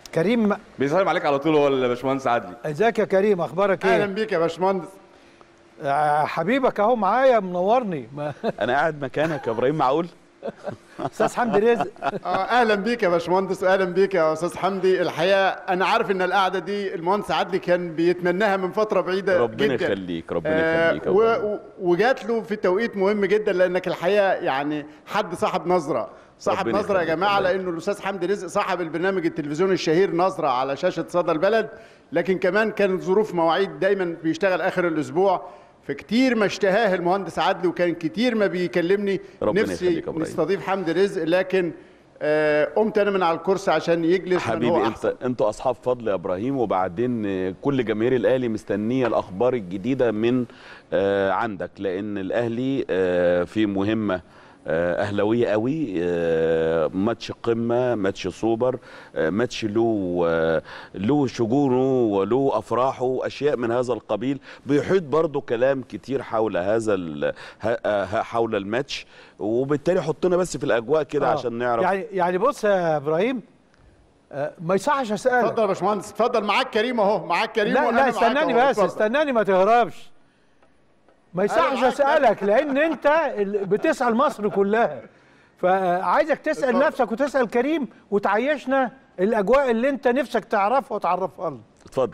كريم بيسلم عليك على طول هو الباشمهندس عدلي ازيك يا كريم اخبارك اهلا ايه بيك يا باشمهندس آه، حبيبك اهو معايا منورني ما- انا قاعد مكانك يا ابراهيم معقول استاذ حمدي رزق آه، اهلا بيك يا باشمهندس واهلا بيك يا استاذ حمدي الحقيقه انا عارف ان القعده دي المهندس عدلي كان بيتمناها من فتره بعيده ربنا جدا يخليك ربنا آه، يخليك يا و- إبراهيم. و- وجات له في توقيت مهم جدا لانك الحقيقه يعني حد صاحب نظره صاحب ربنا نظره يا يخليك جماعه والله. لانه الاستاذ حمدي رزق صاحب البرنامج التلفزيوني الشهير نظره على شاشه صدى البلد لكن كمان كانت ظروف مواعيد دايما بيشتغل اخر الاسبوع فكتير ما اشتهاه المهندس عدلي وكان كتير ما بيكلمني ربنا نفسي يخليك يا إبراهيم. نستضيف حمدي رزق لكن آه، قمت انا من على الكرسي عشان يجلس من حبيبي هو انت أحسن. انتوا اصحاب فضل يا ابراهيم وبعدين آه، كل جماهير الاهلي مستنيه الاخبار الجديده من آه، عندك لان الاهلي آه، في مهمه آه، اهلاويه قوي آه، ماتش قمه ماتش سوبر آه، ماتش له آه، له شجونه وله افراحه اشياء من هذا القبيل بيحيط برضو كلام كتير حول هذا ال- ه- آه، حول الماتش وبالتالي حطنا بس في الاجواء كده آه. عشان نعرف يعني يعني بص يا ابراهيم آه، ما يصحش اسالك اتفضل يا باشمهندس اتفضل معاك كريم اهو معاك كريم لا وأنا لا معاك استناني أهو. بس اتفضل. استناني ما تهربش ما يصحش معاك. اسالك لان انت ال- بتسال مصر كلها فعايزك تسال اتفضل. نفسك وتسال كريم وتعيشنا الاجواء اللي انت نفسك تعرفها وتعرفها لنا اتفضل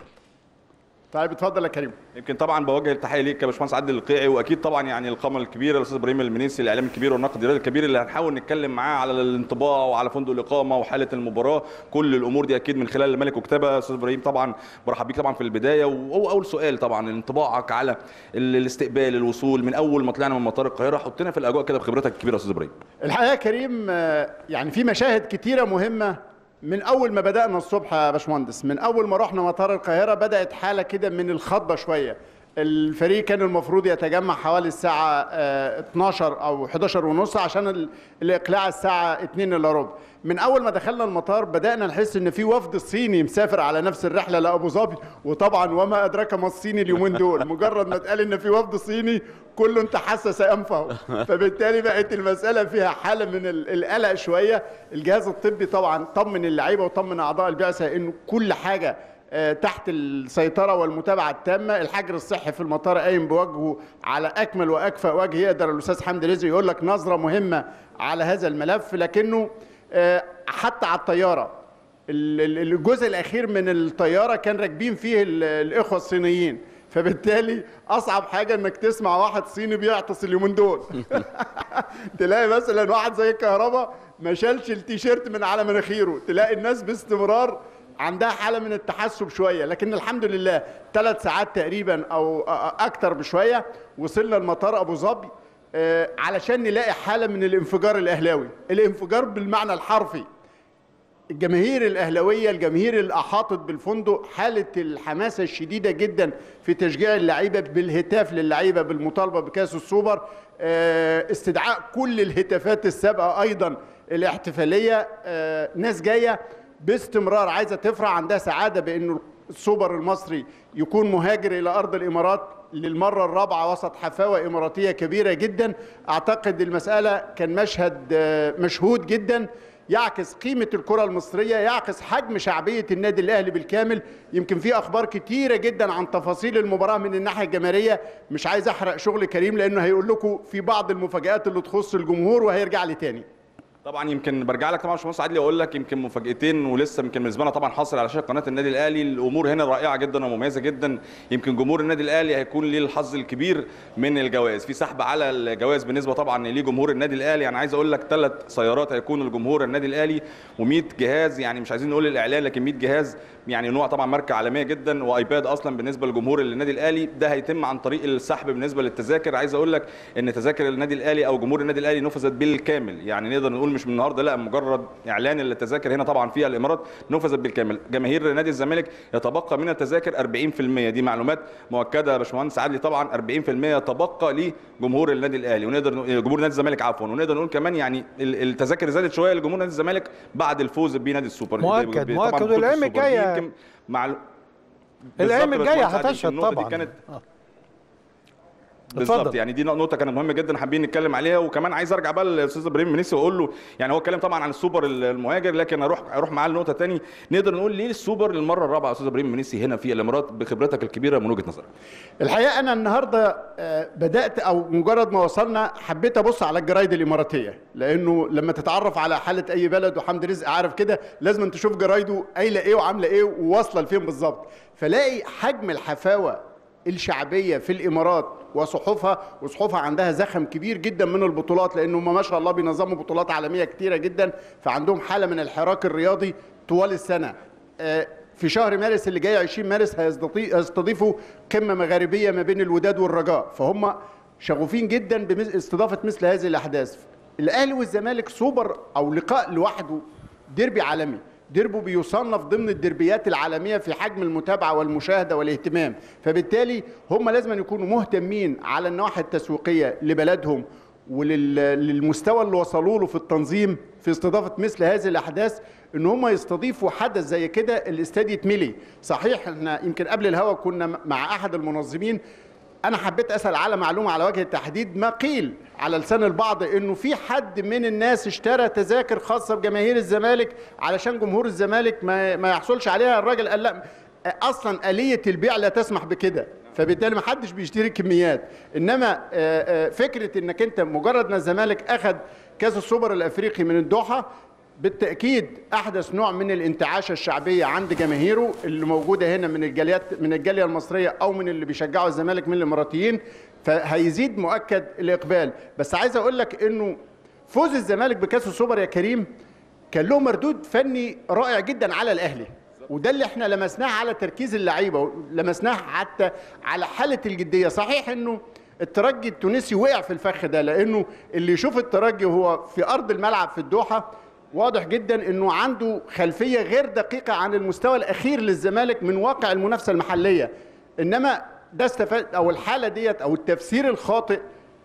طيب اتفضل يا كريم يمكن طبعا بوجه التحيه ليك يا باشمهندس عادل القيعي واكيد طبعا يعني القامه الكبيره الاستاذ ابراهيم المنيسي الاعلام الكبير والناقد الرياضي الكبير اللي هنحاول نتكلم معاه على الانطباع وعلى فندق الاقامه وحاله المباراه كل الامور دي اكيد من خلال الملك وكتابه استاذ ابراهيم طبعا برحب بيك طبعا في البدايه وهو اول سؤال طبعا انطباعك على ال- الاستقبال الوصول من اول ما طلعنا من مطار القاهره حطنا في الاجواء كده بخبرتك الكبيره يا استاذ ابراهيم الحقيقه يا كريم آه، يعني في مشاهد كتيره مهمه من اول ما بدانا الصبح يا باشمهندس من اول ما رحنا مطار القاهره بدات حاله كده من الخضه شويه الفريق كان المفروض يتجمع حوالي الساعة آه، 12 أو 11 ونص عشان ال- الإقلاع الساعة 2 إلا ربع. من أول ما دخلنا المطار بدأنا نحس إن في وفد صيني مسافر على نفس الرحلة لأبو ظبي وطبعا وما أدراك ما الصيني اليومين دول مجرد ما اتقال إن في وفد صيني كله انت حسس أنفه فبالتالي بقت المسألة فيها حالة من ال- القلق شوية الجهاز الطبي طبعا طمن اللعيبة وطمن أعضاء البعثة إنه كل حاجة آه، تحت السيطرة والمتابعة التامة الحجر الصحي في المطار قايم بوجهه على أكمل وأكفأ وجه يقدر الأستاذ حمدي رزق يقول لك نظرة مهمة على هذا الملف لكنه آه، حتى على الطيارة ال- ال- الجزء الأخير من الطيارة كان راكبين فيه ال- الإخوة الصينيين فبالتالي أصعب حاجة إنك تسمع واحد صيني بيعطس اليومين دول تلاقي مثلا واحد زي الكهرباء ما شالش التيشيرت من على مناخيره تلاقي الناس باستمرار عندها حاله من التحسب شويه لكن الحمد لله ثلاث ساعات تقريبا او أ- أ- اكتر بشويه وصلنا المطار ابو ظبي آه، علشان نلاقي حاله من الانفجار الاهلاوي الانفجار بالمعنى الحرفي الجماهير الاهلاويه الجماهير اللي احاطت بالفندق حاله الحماسه الشديده جدا في تشجيع اللعيبه بالهتاف للعيبه بالمطالبه بكاس السوبر آه، استدعاء كل الهتافات السابقه ايضا الاحتفاليه آه، ناس جايه باستمرار عايزه تفرح عندها سعاده بانه السوبر المصري يكون مهاجر الى ارض الامارات للمره الرابعه وسط حفاوه اماراتيه كبيره جدا اعتقد المساله كان مشهد آه، مشهود جدا يعكس قيمة الكرة المصرية يعكس حجم شعبية النادي الأهلي بالكامل يمكن في أخبار كتيرة جدا عن تفاصيل المباراة من الناحية الجماهيرية مش عايز أحرق شغل كريم لأنه هيقول لكم في بعض المفاجآت اللي تخص الجمهور وهيرجع لي تاني طبعا يمكن برجع لك طبعا يا باشمهندس عادل اقول لك يمكن مفاجاتين ولسه يمكن بالنسبه لنا طبعا حاصل على شاشه قناه النادي الاهلي الامور هنا رائعه جدا ومميزه جدا يمكن جمهور النادي الاهلي هيكون ليه الحظ الكبير من الجوائز في سحب على الجوائز بالنسبه طبعا لجمهور النادي الاهلي انا عايز اقول لك ثلاث سيارات هيكون الجمهور النادي الاهلي و100 جهاز يعني مش عايزين نقول الاعلان لكن 100 جهاز يعني نوع طبعا ماركه عالميه جدا وايباد اصلا بالنسبه لجمهور النادي الاهلي ده هيتم عن طريق السحب بالنسبه للتذاكر عايز اقول لك ان تذاكر النادي الاهلي او جمهور النادي الاهلي نفذت بالكامل يعني نقدر نقول مش من النهارده لا مجرد اعلان التذاكر هنا طبعا في الامارات نفذت بالكامل جماهير نادي الزمالك يتبقى من التذاكر 40% دي معلومات مؤكده يا باشمهندس عادلي طبعا 40% يتبقى لجمهور النادي الاهلي ونقدر نقول- جمهور نادي الزمالك عفوا ونقدر نقول كمان يعني ال- التذاكر زادت شويه لجمهور نادي الزمالك بعد الفوز بنادي السوبر مؤكد، طبعاً مؤكد، بطولة والأيام السوبر دي الجاية- يمكن معلو... الايام بالظبط يا الجايه باشمهندس عادل، هتشهد النقطة دي طبعا كانت آه. بالظبط اتفضل. يعني دي نقطه كانت مهمه جدا حابين نتكلم عليها وكمان عايز ارجع بقى للاستاذ ابراهيم منيسي واقول له يعني هو اتكلم طبعا عن السوبر المهاجر لكن اروح اروح معاه لنقطه تاني نقدر نقول ليه السوبر للمره الرابعه يا استاذ ابراهيم منيسي هنا في الامارات بخبرتك الكبيره من وجهه نظرك الحقيقه انا النهارده آه، بدات او مجرد ما وصلنا حبيت ابص على الجرايد الاماراتيه لانه لما تتعرف على حاله اي بلد وحمد رزق عارف كده لازم تشوف جرايده قايله ايه وعامله ايه وواصله لفين بالظبط فلاقي حجم الحفاوه الشعبيه في الامارات وصحفها وصحفها عندها زخم كبير جدا من البطولات لانه هم ما شاء الله بينظموا بطولات عالميه كتيره جدا فعندهم حاله من الحراك الرياضي طوال السنه آه، في شهر مارس اللي جاي 20 مارس هيستضي- هيستضيفوا قمه مغاربيه ما بين الوداد والرجاء فهم شغوفين جدا باستضافه مثل هذه الاحداث الاهلي والزمالك سوبر او لقاء لوحده ديربي عالمي ديربو بيصنف ضمن الدربيات العالميه في حجم المتابعه والمشاهده والاهتمام فبالتالي هم لازم يكونوا مهتمين على النواحي التسويقيه لبلدهم وللمستوى اللي وصلوا له في التنظيم في استضافه مثل هذه الاحداث ان هم يستضيفوا حدث زي كده الاستاد يتملي صحيح احنا يمكن قبل الهوا كنا مع احد المنظمين انا حبيت اسال على معلومه على وجه التحديد ما قيل على لسان البعض انه في حد من الناس اشترى تذاكر خاصه بجماهير الزمالك علشان جمهور الزمالك ما, ما يحصلش عليها الراجل قال لا اصلا اليه البيع لا تسمح بكده فبالتالي ما حدش بيشتري كميات انما آه، آه، فكره انك انت مجرد ما الزمالك اخذ كاس السوبر الافريقي من الدوحه بالتاكيد احدث نوع من الانتعاشه الشعبيه عند جماهيره اللي موجوده هنا من الجاليات من الجاليه المصريه او من اللي بيشجعوا الزمالك من الاماراتيين فهيزيد مؤكد الاقبال بس عايز اقول لك انه فوز الزمالك بكاس السوبر يا كريم كان له مردود فني رائع جدا على الاهلي وده اللي احنا لمسناه على تركيز اللعيبه لمسناه حتى على حاله الجديه صحيح انه الترجي التونسي وقع في الفخ ده لانه اللي يشوف الترجي وهو في ارض الملعب في الدوحه واضح جدا انه عنده خلفيه غير دقيقه عن المستوى الاخير للزمالك من واقع المنافسه المحليه انما ده استفاد او الحاله ديت او التفسير الخاطئ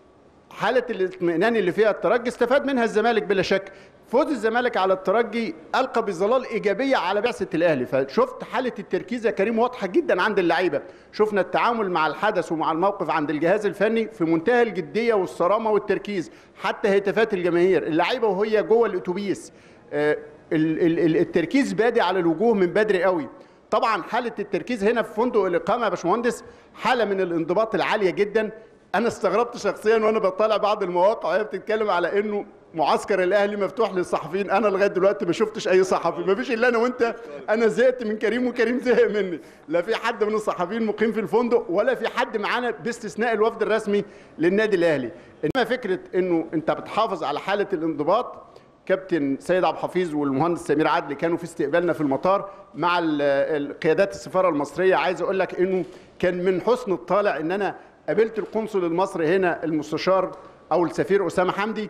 حاله الاطمئنان اللي فيها الترجي استفاد منها الزمالك بلا شك فوز الزمالك على الترجي القى بظلال ايجابيه على بعثه الاهلي فشفت حاله التركيز يا كريم واضحه جدا عند اللعيبه شفنا التعامل مع الحدث ومع الموقف عند الجهاز الفني في منتهى الجديه والصرامه والتركيز حتى هتافات الجماهير اللعيبه وهي جوه الاتوبيس آه، ال- ال- ال- التركيز بادي على الوجوه من بدري قوي طبعا حاله التركيز هنا في فندق الاقامه يا باشمهندس حاله من الانضباط العاليه جدا انا استغربت شخصيا وانا بطالع بعض المواقع وهي بتتكلم على انه معسكر الاهلي مفتوح للصحفيين انا لغايه دلوقتي ما شفتش اي صحفي ما فيش الا انا وانت انا زهقت من كريم وكريم زهق مني لا في حد من الصحفيين مقيم في الفندق ولا في حد معانا باستثناء الوفد الرسمي للنادي الاهلي انما فكره انه انت بتحافظ على حاله الانضباط كابتن سيد عبد الحفيظ والمهندس سمير عدلي كانوا في استقبالنا في المطار مع ال- ال- قيادات السفاره المصريه عايز اقول لك انه كان من حسن الطالع ان انا قابلت القنصل المصري هنا المستشار او السفير اسامه حمدي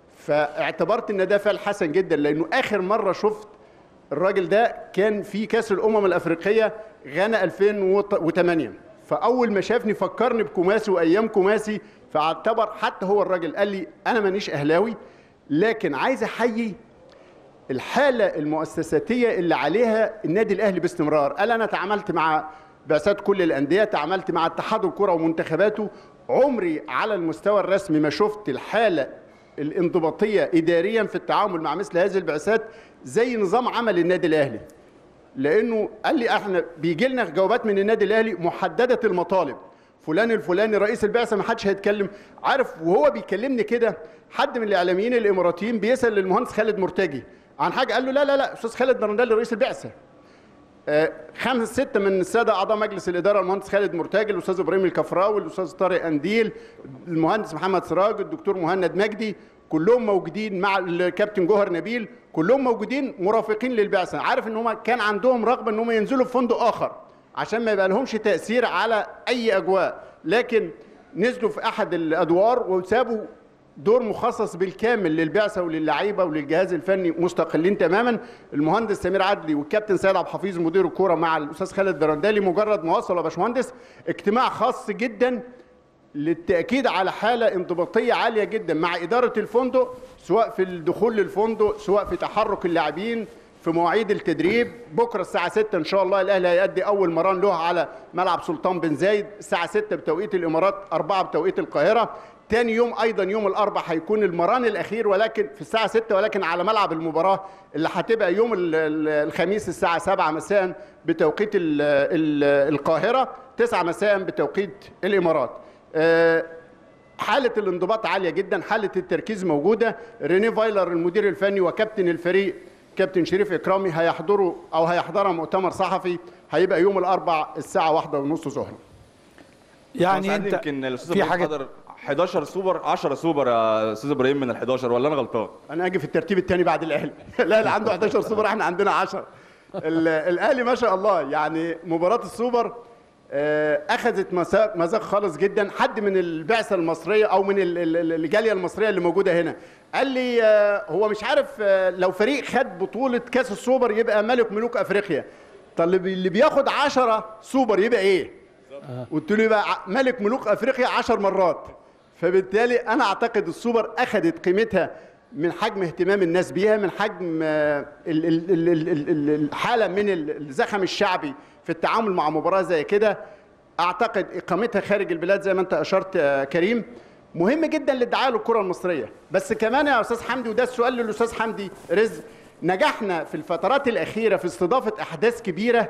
فاعتبرت ان ده فعل حسن جدا لانه اخر مره شفت الراجل ده كان في كاس الامم الافريقيه غانا 2008 فاول ما شافني فكرني بكوماسي وايام كوماسي فاعتبر حتى هو الراجل قال لي انا مانيش اهلاوي لكن عايز احيي الحاله المؤسساتيه اللي عليها النادي الاهلي باستمرار قال انا تعاملت مع بعثات كل الانديه تعاملت مع اتحاد الكره ومنتخباته عمري على المستوى الرسمي ما شفت الحاله الانضباطيه اداريا في التعامل مع مثل هذه البعثات زي نظام عمل النادي الاهلي لانه قال لي احنا بيجي لنا جوابات من النادي الاهلي محدده المطالب فلان الفلاني رئيس البعثه ما حدش هيتكلم عارف وهو بيكلمني كده حد من الاعلاميين الاماراتيين بيسال للمهندس خالد مرتجي عن حاجه قال له لا لا لا استاذ خالد برندالي رئيس البعثه آه، خمس ستة من السادة أعضاء مجلس الإدارة المهندس خالد مرتجي الأستاذ إبراهيم الكفراوي الأستاذ طارق أنديل المهندس محمد سراج الدكتور مهند مجدي كلهم موجودين مع الكابتن جوهر نبيل كلهم موجودين مرافقين للبعثة عارف إن هم كان عندهم رغبة إن هم ينزلوا في فندق آخر عشان ما يبقى لهمش تأثير على أي أجواء لكن نزلوا في أحد الأدوار وسابوا دور مخصص بالكامل للبعثه وللعيبه وللجهاز الفني مستقلين تماما المهندس سمير عدلي والكابتن سيد عبد الحفيظ مدير الكوره مع الاستاذ خالد برندالي مجرد ما وصلوا يا باشمهندس اجتماع خاص جدا للتاكيد على حاله انضباطيه عاليه جدا مع اداره الفندق سواء في الدخول للفندق سواء في تحرك اللاعبين في مواعيد التدريب بكره الساعه 6 ان شاء الله الاهلي هيأدي اول مران له على ملعب سلطان بن زايد الساعه 6 بتوقيت الامارات 4 بتوقيت القاهره تاني يوم ايضا يوم الاربع هيكون المران الاخير ولكن في الساعه 6 ولكن على ملعب المباراه اللي هتبقى يوم ال- ال- الخميس الساعه 7 مساء بتوقيت ال- ال- القاهره 9 مساء بتوقيت الامارات آه، حالة الانضباط عالية جدا حالة التركيز موجودة ريني فايلر المدير الفني وكابتن الفريق كابتن شريف إكرامي هيحضروا أو هيحضروا مؤتمر صحفي هيبقى يوم الأربع الساعة واحدة ونص ظهرا يعني يعني انت يمكن الاستاذ في ابراهيم حاجه حضر 11 سوبر 10 سوبر يا استاذ ابراهيم من ال 11 ولا انا غلطان؟ أنا أجي في الترتيب الثاني بعد الأهلي الأهلي عنده 11 سوبر إحنا عندنا 10 ال- الأهلي ما شاء الله يعني مباراة السوبر آه، أخذت مساق مذاق خالص جدا حد من البعثة المصرية أو من ال- ال- ال- الجالية المصرية اللي موجودة هنا قال لي آه، هو مش عارف آه، لو فريق خد بطولة كأس السوبر يبقى ملك ملوك أفريقيا طب اللي بي- اللي بياخد 10 سوبر يبقى إيه؟ قلت له يبقى ع- ملك ملوك افريقيا 10 مرات فبالتالي انا اعتقد السوبر اخذت قيمتها من حجم اهتمام الناس بيها من حجم آه، ال- ال- ال- ال- ال- ال- الحاله من ال- الزخم الشعبي في التعامل مع مباراه زي كده اعتقد اقامتها خارج البلاد زي ما انت اشرت يا كريم مهم جدا للدعايه للكره المصريه بس كمان يا استاذ حمدي وده السؤال للاستاذ حمدي رزق نجحنا في الفترات الاخيره في استضافه احداث كبيره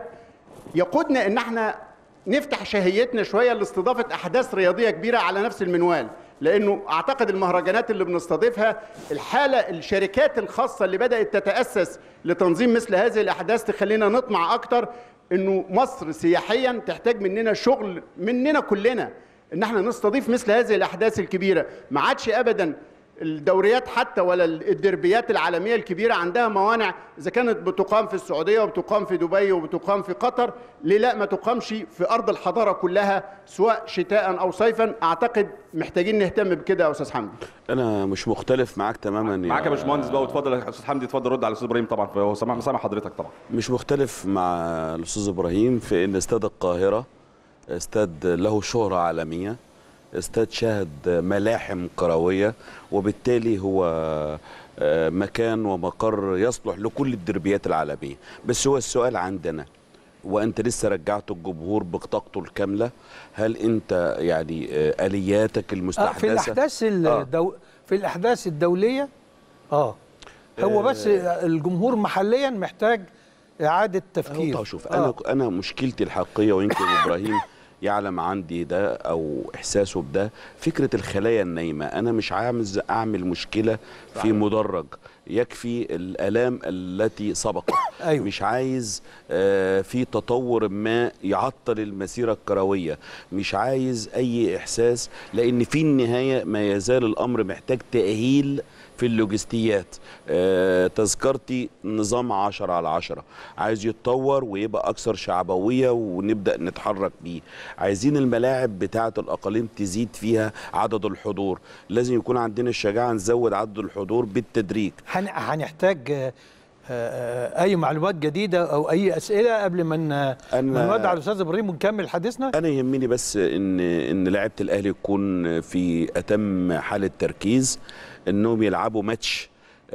يقودنا ان احنا نفتح شهيتنا شويه لاستضافه احداث رياضيه كبيره على نفس المنوال لانه اعتقد المهرجانات اللي بنستضيفها الحاله الشركات الخاصه اللي بدات تتاسس لتنظيم مثل هذه الاحداث تخلينا نطمع اكتر انه مصر سياحيا تحتاج مننا شغل مننا كلنا ان احنا نستضيف مثل هذه الاحداث الكبيره ما عادش ابدا الدوريات حتى ولا الدربيات العالميه الكبيره عندها موانع اذا كانت بتقام في السعوديه وبتقام في دبي وبتقام في قطر ليه لا ما تقامش في ارض الحضاره كلها سواء شتاء او صيفا اعتقد محتاجين نهتم بكده يا استاذ حمدي انا مش مختلف معاك تماما معاك يا باشمهندس بقى واتفضل يا استاذ حمدي اتفضل رد على الاستاذ ابراهيم طبعا هو سامع سامع حضرتك طبعا مش مختلف مع الاستاذ ابراهيم في ان استاد القاهره استاد له شهره عالميه استاد شهد ملاحم كرويه وبالتالي هو آه، مكان ومقر يصلح لكل الدربيات العالميه بس هو السؤال عندنا وانت لسه رجعت الجمهور بطاقته الكامله هل انت يعني آه، الياتك آه المستحدثه في الاحداث آه. الدو... في الاحداث الدوليه اه هو بس الجمهور محليا محتاج اعاده تفكير طب شوف آه. انا انا مشكلتي الحقيقيه ويمكن ابراهيم يعلم عندي ده او احساسه بده فكره الخلايا النايمه انا مش عاوز اعمل مشكله في مدرج يكفي الالام التي سبقت أيوة. مش عايز آه، في تطور ما يعطل المسيره الكرويه مش عايز اي احساس لان في النهايه ما يزال الامر محتاج تاهيل في اللوجستيات آه، تذكرتي نظام 10 على 10 عايز يتطور ويبقى اكثر شعبويه ونبدا نتحرك بيه عايزين الملاعب بتاعه الاقاليم تزيد فيها عدد الحضور لازم يكون عندنا الشجاعه نزود عدد الحضور بالتدريج هن... هنحتاج آه، آه، اي معلومات جديده او اي اسئله قبل ما ن- أنا- ما نودع الاستاذ ابراهيم ونكمل حديثنا انا يهمني بس ان ان لعيبه الاهلي تكون في اتم حاله تركيز انهم يلعبوا ماتش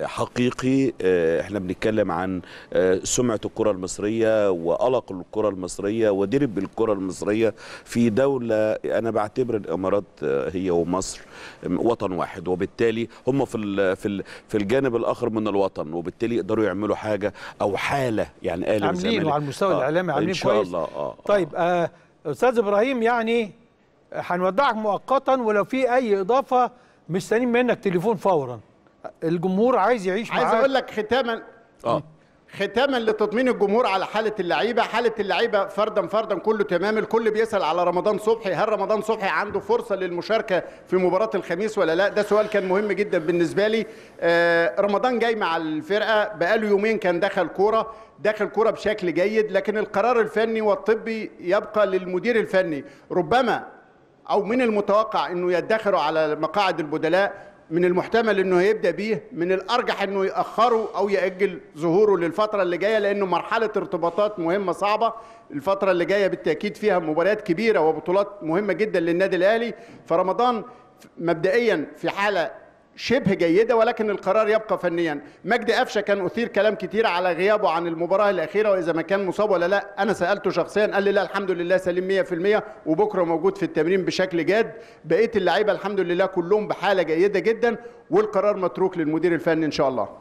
حقيقي آه، احنا بنتكلم عن آه، سمعه الكره المصريه والق الكره المصريه ودرب الكره المصريه في دوله انا بعتبر الامارات آه، هي ومصر وطن واحد وبالتالي هم في ال- في ال- في الجانب الاخر من الوطن وبالتالي يقدروا يعملوا حاجه او حاله يعني اهلي عاملين وزمالك. وعلى المستوى آه، الاعلامي عاملين ان شاء كويس الله اه طيب آه استاذ ابراهيم يعني هنودعك مؤقتا ولو في اي اضافه مستنيين منك تليفون فورا الجمهور عايز يعيش عايز معاك اقول لك ختاما اه ختاما لتطمين الجمهور على حاله اللعيبه حاله اللعيبه فردا فردا كله تمام الكل بيسال على رمضان صبحي هل رمضان صبحي عنده فرصه للمشاركه في مباراه الخميس ولا لا ده سؤال كان مهم جدا بالنسبه لي آه رمضان جاي مع الفرقه بقاله يومين كان دخل كوره دخل كوره بشكل جيد لكن القرار الفني والطبي يبقى للمدير الفني ربما او من المتوقع انه يدخروا على مقاعد البدلاء من المحتمل انه يبدا بيه من الارجح انه ياخره او ياجل ظهوره للفتره اللي جايه لانه مرحله ارتباطات مهمه صعبه الفتره اللي جايه بالتاكيد فيها مباريات كبيره وبطولات مهمه جدا للنادي الاهلي فرمضان مبدئيا في حاله شبه جيده ولكن القرار يبقى فنيا مجدي قفشه كان اثير كلام كتير على غيابه عن المباراه الاخيره واذا ما كان مصاب ولا لا انا سالته شخصيا قال لي لا الحمد لله سليم 100% وبكره موجود في التمرين بشكل جاد بقيه اللعيبه الحمد لله كلهم بحاله جيده جدا والقرار متروك للمدير الفني ان شاء الله